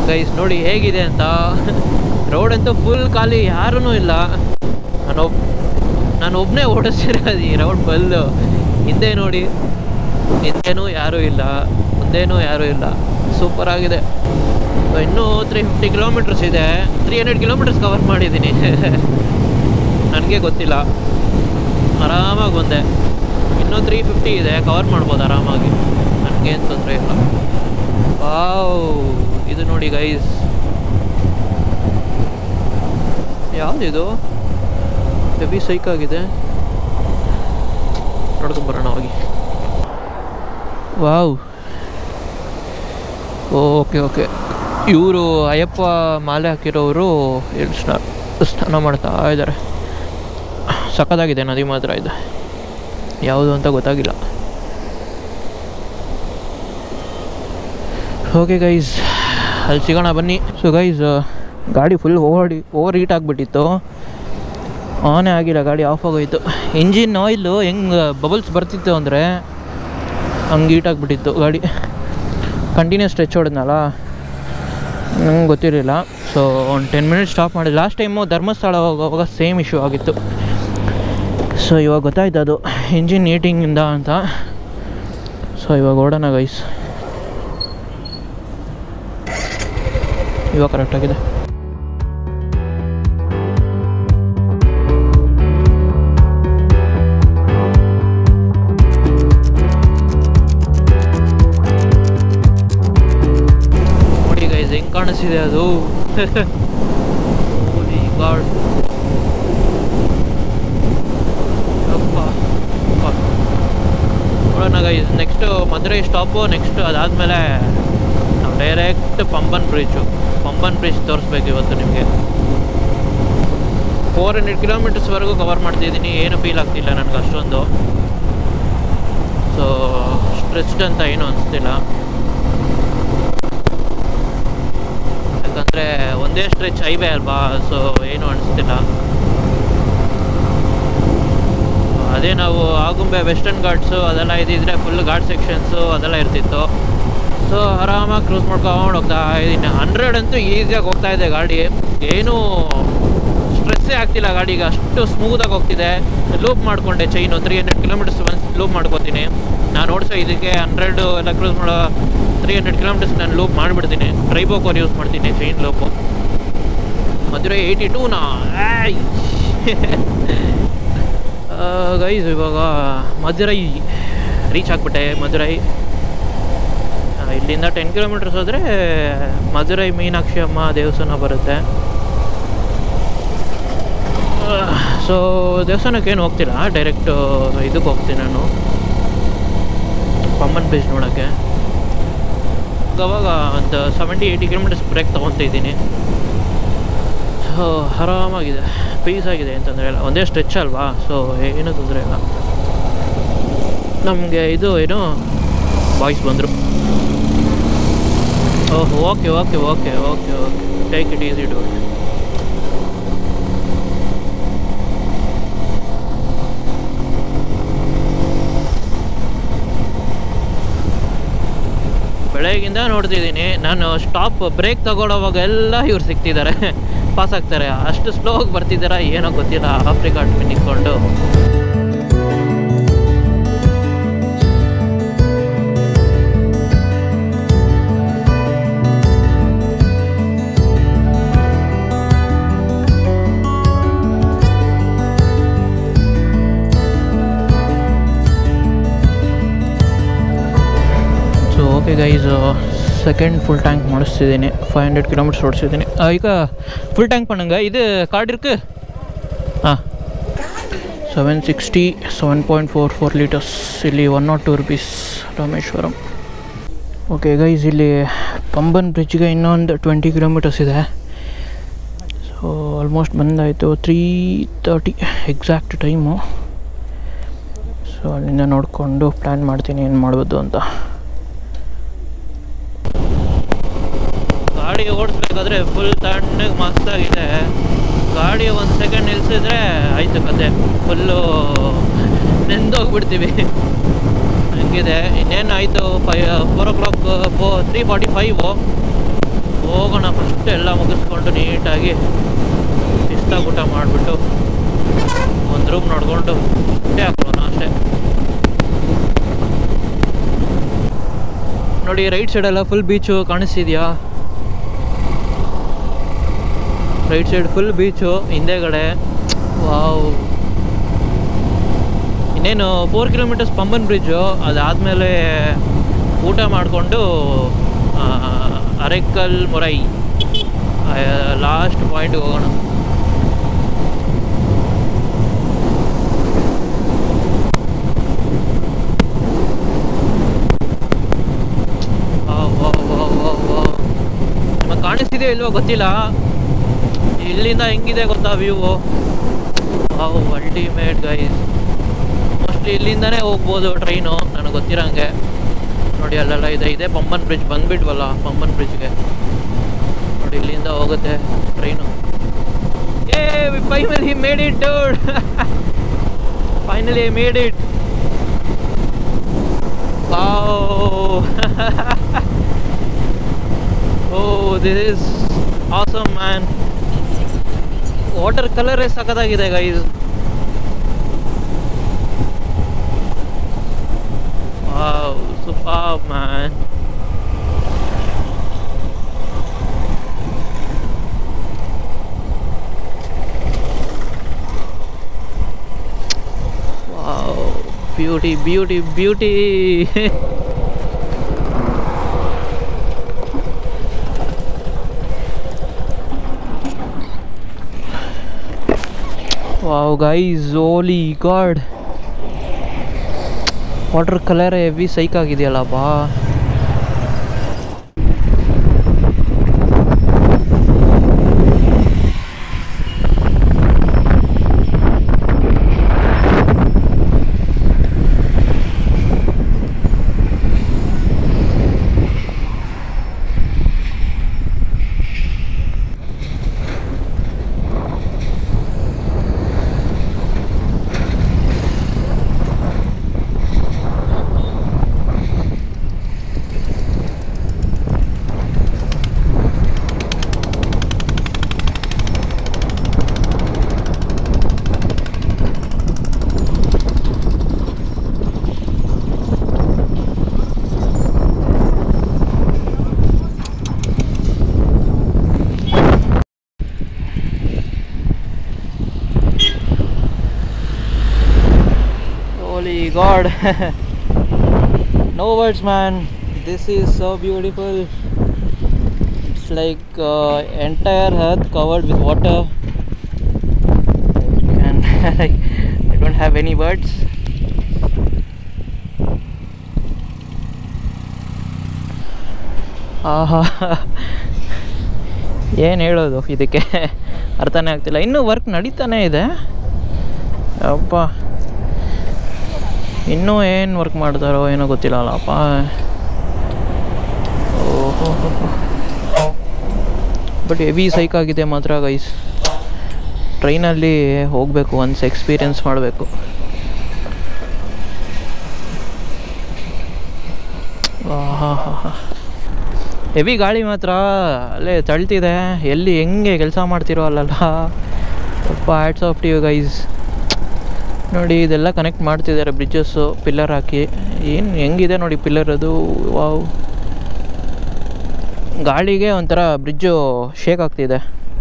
Guys ನೋಡಿ ಹೇಗಿದೆ ಅಂತ ರೋಡ್ ಅಂತೂ ಫುಲ್ ಖಾಲಿ ಯಾರೂ ಇಲ್ಲ ನಾನು ಒಬ್ ನಾನು ಒಬ್ಬನೇ ಓಡಿಸ್ತಿರೋದು ಈ ರೋಡ್ ಫುಲ್ಲು ಹಿಂದೆ ನೋಡಿ ಹಿಂದೆನೂ ಯಾರೂ ಇಲ್ಲ ಮುಂದೇನೂ ಯಾರೂ ಇಲ್ಲ ಸೂಪರ್ ಆಗಿದೆ ಇನ್ನೂ ತ್ರೀ ಫಿಫ್ಟಿ ಕಿಲೋಮೀಟರ್ಸ್ ಇದೆ ತ್ರೀ ಹಂಡ್ರೆಡ್ ಕಿಲೋಮೀಟರ್ಸ್ ಕವರ್ ಮಾಡಿದ್ದೀನಿ ನನಗೆ ಗೊತ್ತಿಲ್ಲ ಆರಾಮಾಗಿ ಬಂದೆ ಇನ್ನೂ ತ್ರೀ ಫಿಫ್ಟಿ ಇದೆ ಕವರ್ ಮಾಡ್ಬೋದು ಆರಾಮಾಗಿ ನನಗೇನು ತೊಂದರೆ ಇಲ್ಲ ವಾವ್ ಇದು ನೋಡಿ ಗೈಸ್ ಯಾವುದಿದು ಹೆವಿ ಸೈಕ್ ಆಗಿದೆ ನೋಡ್ಕೊಂಬರೋಣ ಹೋಗಿ ವಾವ್ ಓಕೆ ಓಕೆ ಇವರು ಅಯ್ಯಪ್ಪ ಮಾಲೆ ಹಾಕಿರೋರು ಇಲ್ಲಿ ಸ್ನಾ ಸ್ನಾನ ಮಾಡ್ತಾ ಇದ್ದಾರೆ ಸಖತ್ತಾಗಿದೆ ನದಿ ಮಾತ್ರ ಇದೆ ಯಾವುದು ಅಂತ ಗೊತ್ತಾಗಿಲ್ಲ ಓಕೆ ಗೈಸ್ ಅಲ್ಲಿ ಸಿಗೋಣ ಬನ್ನಿ ಸೊ ಗೈಸ್ ಗಾಡಿ ಫುಲ್ ಓವರ್ ಓವರ್ ಹೀಟ್ ಆಗಿಬಿಟ್ಟಿತ್ತು ಆನೇ ಆಗಿಲ್ಲ ಗಾಡಿ ಆಫ್ ಆಗೋಯ್ತು ಇಂಜಿನ್ ಆಯಿಲು ಹೆಂಗೆ ಬಬಲ್ಸ್ ಬರ್ತಿತ್ತು ಅಂದರೆ ಹಂಗೆ ಹೀಟ್ ಆಗಿಬಿಟ್ಟಿತ್ತು ಗಾಡಿ ಕಂಟಿನ್ಯೂಸ್ ಸ್ಟ್ರೆಚ್ ಹೊಡೆದ್ನಲ್ಲ ನಂಗೆ ಗೊತ್ತಿರಲಿಲ್ಲ ಸೊ ಒಂದು ಟೆನ್ ಮಿನಿಟ್ಸ್ ಸ್ಟಾಪ್ ಮಾಡಿ ಲಾಸ್ಟ್ ಟೈಮು ಧರ್ಮಸ್ಥಳ ಹೋಗುವಾಗ ಸೇಮ್ ಇಶ್ಯೂ ಆಗಿತ್ತು ಸೊ ಇವಾಗ ಗೊತ್ತಾಯ್ತು ಅದು ಇಂಜಿನ್ ಹೀಟಿಂಗಿಂದ ಅಂತ ಸೊ ಇವಾಗ ಓಡೋಣ ಗೈಸ್ ಇವಾಗ ಕರೆಕ್ಟಾಗಿದೆ ನೋಡಿ ಗೈಸ್ ಹೆಂಗ್ ಕಾಣಿಸ್ತಿದೆ ಅದು Holy God. ಯಪ್ಪ. ಯಪ್ಪ. ನೋಡೋಣ guys next Madurai stop next ಅದಾದಮೇಲೆ ನಾವು direct Pamban bridge Pamban bridge ತೋರಿಸ್ಬೇಕು ಇವತ್ತು ನಿಮಗೆ ಫೋರ್ ಹಂಡ್ರೆಡ್ ಕಿಲೋಮೀಟರ್ಸ್ವರೆಗೂ ಕವರ್ ಮಾಡ್ತಿದ್ದೀನಿ ಏನು ಫೀಲ್ ಆಗ್ತಿಲ್ಲ ನನಗೆ ಅಷ್ಟೊಂದು ಸೊ ಸ್ಟ್ರೆಚ್ಡ್ ಅಂತ ಏನು ಅನಿಸ್ತಿಲ್ಲ ಯಾಕಂದರೆ ಒಂದೇ ಸ್ಟ್ರೆಚ್ ಹೈವೇ ಅಲ್ವಾ ಸೊ ಏನು ಅನಿಸ್ತಿಲ್ಲ ಅದೇ ನಾವು ಆಗುಂಬೆ ವೆಸ್ಟರ್ನ್ ಘಾಟ್ಸು ಅದೆಲ್ಲ ಇದ್ದಿದ್ರೆ ಫುಲ್ ಘಾಟ್ ಸೆಕ್ಷನ್ಸು ಅದೆಲ್ಲ ಇರ್ತಿತ್ತು ಸೊ ಆರಾಮಾಗಿ ಕ್ರೂಸ್ ಮಾಡ್ಕೊಂಡು ಹೋಗ್ತಾ ಇದ್ದೀನಿ ಹಂಡ್ರೆಡ್ ಅಂತೂ ಈಸಿಯಾಗಿ ಹೋಗ್ತಾ ಇದೆ ಗಾಡಿ ಏನೂ ಸ್ಟ್ರೆಸ್ಸೇ ಆಗ್ತಿಲ್ಲ ಗಾಡಿಗೆ ಅಷ್ಟು ಸ್ಮೂತಾಗಿ ಹೋಗ್ತಿದೆ ಲೂಪ್ ಮಾಡಿಕೊಂಡೆ ಚೈನು ತ್ರೀ ಹಂಡ್ರೆಡ್ ಕಿಲೋಮೀಟರ್ಸ್ ಒಂದು ಲೂಪ್ ಮಾಡ್ಕೋತೀನಿ ನಾನು ಓಡಿಸೋ ಇದಕ್ಕೆ ಹಂಡ್ರೆಡ್ ಎಲ್ಲ ಕ್ರೂಸ್ ಮಾಡೋ ತ್ರೀ ಹಂಡ್ರೆಡ್ ಕಿಲೋಮೀಟರ್ಸ್ ನಾನು ಲೂಪ್ ಮಾಡಿಬಿಡ್ತೀನಿ ಡ್ರೈಬೋಕೋರ್ ಯೂಸ್ ಮಾಡ್ತೀನಿ ಚೈನ್ ಲೂಪು ಮಧುರೈ ಏಯ್ಟಿ ಟೂನಾ ಗೈಸ್ ಇವಾಗ ಮಧುರೈ ರೀಚ್ ಆಗಿಬಿಟ್ಟೆ ಮಧುರೈ ಆ, ಇಲ್ಲಿಂದ ಟೆನ್ ಕಿಲೋಮೀಟರ್ಸ್ ಹೋದರೆ ಮಧುರೈ ಮೀನಾಕ್ಷಿ ಅಮ್ಮ ದೇವಸ್ಥಾನ ಬರುತ್ತೆ ಸೊ ದೇವಸ್ಥಾನಕ್ಕೆ ಏನು ಹೋಗ್ತಿಲ್ಲ ಡೈರೆಕ್ಟ್ ಇದಕ್ಕೆ ಹೋಗ್ತೀನಿ ನಾನು ಪಮ್ಮನ್ ಬ್ರಿಡ್ಜ್ ನೋಡೋಕ್ಕೆ ಅವಾಗ ಒಂದು ಸೆವೆಂಟಿ ಏಯ್ಟಿ ಕಿಲೋಮೀಟರ್ಸ್ ಬ್ರೇಕ್ ತೊಗೊತಿದ್ದೀನಿ ಸೊ ಆರಾಮಾಗಿದೆ ಪೀಸ್ ಆಗಿದೆ ಅಂತಂದರೆ ಇಲ್ಲ ಒಂದೇ ಸ್ಟ್ರೆಚ್ ಅಲ್ವಾ ಸೊ ಏನೂ ತೊಂದರೆ ಇಲ್ಲ ನಮಗೆ ಇದು ಏನು ಬಾಯ್ಸ್ ಬಂದರು oh okay okay okay okay okay take it easy to ಬೆಳಗ್ಗಿಂದ ನೋಡ್ತಿದ್ದೀನಿ ನಾನು ಸ್ಟಾಪ್ ಬ್ರೇಕ್ ತಗೊಳ್ಳೋವಾಗ ಎಲ್ಲ ಇವ್ರು ಸಿಗ್ತಿದ್ದಾರೆ ಪಾಸ್ ಆಗ್ತಾರೆ ಅಷ್ಟು ಸ್ಲೋ ಆಗಿ ಬರ್ತಿದ್ದಾರಾ ಏನೋ ಗೊತ್ತಿಲ್ಲ ಆಫ್ರಿಕಾ ನಿಂತ್ಕೊಂಡು so okay guys second full tank ಮಾಡಿಸ್ತಿದ್ದೀನಿ ಫೈವ್ ಹಂಡ್ರೆಡ್ ಕಿಲೋಮೀಟರ್ಸ್ ಓಡಿಸಿದ್ದೀನಿ ಈಗ ಫುಲ್ ಟ್ಯಾಂಕ್ பண்ணுங்க இது ಕಾರ್ಡ್ இருக்கு ಹಾಂ seven sixty seven point four four litres ಇಲ್ಲಿ one naught two rupees Rameswaram okay guys ಇಲ್ಲಿ ಪಂಬನ್ ಬ್ರಿಡ್ಜ್ಗೆ ಇನ್ನೊಂದು ಟ್ವೆಂಟಿ ಕಿಲೋಮೀಟರ್ಸ್ ಇದೆ ಸೊ ಆಲ್ಮೋಸ್ಟ್ ಬಂದಾಯಿತು three thirty exact time so ಅಲ್ಲಿಂದ ನೋಡಿಕೊಂಡು ಪ್ಲ್ಯಾನ್ ಮಾಡ್ತೀನಿ ಏನು ಮಾಡ್ಬೋದು ಅಂತ ಗಾಡಿ ಓಡಿಸ್ಬೇಕಾದ್ರೆ ಫುಲ್ ತಣ್ಣಗೆ ಮಸ್ತಾಗಿದೆ ಗಾಡಿ ಒಂದು ಸೆಕೆಂಡ್ ನಿಲ್ಸಿದ್ರೆ ಆಯ್ತು ಕತೆ ಫುಲ್ಲು ನೆಂದೋಗ್ಬಿಡ್ತೀವಿ ಹಂಗಿದೆ ಇನ್ನೇನು ಆಯಿತು ಫೈ ಫೋರ್ ಓ ಕ್ಲಾಕ್ ಫೋ ತ್ರೀ ಫಾರ್ಟಿ ಫೈವು ಹೋಗೋಣ ಫಸ್ಟ್ ಎಲ್ಲ ಮುಗಿಸ್ಕೊಂಡು ನೀಟಾಗಿ ಶಿಸ್ತಾಗಿ ಊಟ ಮಾಡಿಬಿಟ್ಟು ಒಂದು ರೂಮ್ ನೋಡ್ಕೊಂಡು ಅಷ್ಟೇ ಹಾಕೋಣ ಅಷ್ಟೇ ನೋಡಿ ರೈಟ್ ಸೈಡೆಲ್ಲ ಫುಲ್ ಬೀಚು ಕಾಣಿಸ್ತಿದ್ಯಾ ರೈಟ್ ಸೈಡ್ ಫುಲ್ ಬೀಚು ಹಿಂದೆಗಡೆ ವಾವ್ ಇನ್ನೇನು ಫೋರ್ ಕಿಲೋಮೀಟರ್ಸ್ ಪಂಬನ್ ಬ್ರಿಡ್ಜು ಅದಾದಮೇಲೆ ಊಟ ಮಾಡಿಕೊಂಡು ಅರೆಕಲ್ ಮೊರೈ ಲಾಸ್ಟ್ ಪಾಯಿಂಟ್ಗೆ ಹೋಗೋಣ wow, wow, wow, wow, wow. ನಿಮಗೆ ಕಾಣಿಸ್ತಿದೆಯೋ ಇಲ್ವೋ ಗೊತ್ತಿಲ್ಲ ಇಲ್ಲಿಂದ ಹೆಂಗಿದೆ ಗೊತ್ತಾ view wow ultimate guys mostly ಇಲ್ಲಿಂದನೇ ಹೋಗ್ಬೋದು ಟ್ರೈನು ನನಗೆ ಗೊತ್ತಿರೋಂಗೆ ನೋಡಿ ಅಲ್ಲೆಲ್ಲ ಇದೆ ಇದೆ ಪಂಬನ್ ಬ್ರಿಡ್ಜ್ ಬಂದ್ಬಿಟ್ವಲ್ಲ ಪಂಬನ್ ಬ್ರಿಡ್ಜ್ಗೆ ನೋಡಿ ಇಲ್ಲಿಂದ ಹೋಗುತ್ತೆ ಟ್ರೈನು ಏ finally made it dude finally made it wow O this is awesome man water ಕಲರೇ ಸಖತ್ತಾಗಿದೆ guys wow super man wow beauty beauty beauty wow guys holy God water colour heavy psych ಆಗಿದೆಯಲ್ಲಪ್ಪ Holy God. no words, man. This is so beautiful. It's like uh, entire earth covered with water. I can I don't have any words. ಆಹಾ ಏನು ಹೇಳೋದು ಇದಕ್ಕೆ ಅರ್ಥನೇ ಆಗ್ತಿಲ್ಲ ಇನ್ನೂ work ನಡೀತಾನೇ ಇದೆ ಅಪ್ಪ ಇನ್ನೂ ಏನು ವರ್ಕ್ ಮಾಡ್ತಾರೋ ಏನೋ ಗೊತ್ತಿಲ್ಲಲ್ಲಪ್ಪ ಓಹೋ ಬಟ್ ಹೆವಿ ಸೈಕ್ ಆಗಿದೆ ಮಾತ್ರ ಗೈಸ್ ಟ್ರೈನಲ್ಲಿ ಹೋಗಬೇಕು ಒನ್ಸ್ ಎಕ್ಸ್ಪೀರಿಯನ್ಸ್ ಮಾಡಬೇಕು ಹೆವಿ ಗಾಳಿ ಮಾತ್ರ ಅಲ್ಲೇ ತಳ್ತಿದೆ ಎಲ್ಲಿ ಹೆಂಗೆ ಕೆಲಸ ಮಾಡ್ತಿರೋ ಅಲ್ಲಲ್ಲ ಸ್ವಲ್ಪ ಹ್ಯಾಟ್ಸ್ ಆಫ್ ಯು ಗೈಸ್ ನೋಡಿ ಇದೆಲ್ಲ ಕನೆಕ್ಟ್ ಮಾಡ್ತಿದ್ದಾರೆ ಬ್ರಿಡ್ಜಸ್ಸು ಪಿಲ್ಲರ್ ಹಾಕಿ ಏನು ಹೆಂಗಿದೆ ನೋಡಿ ಪಿಲ್ಲರ್ ಅದು ವಾವ್ ಗಾಳಿಗೆ ಒಂಥರ ಬ್ರಿಡ್ಜು ಶೇಕ್ ಆಗ್ತಿದೆ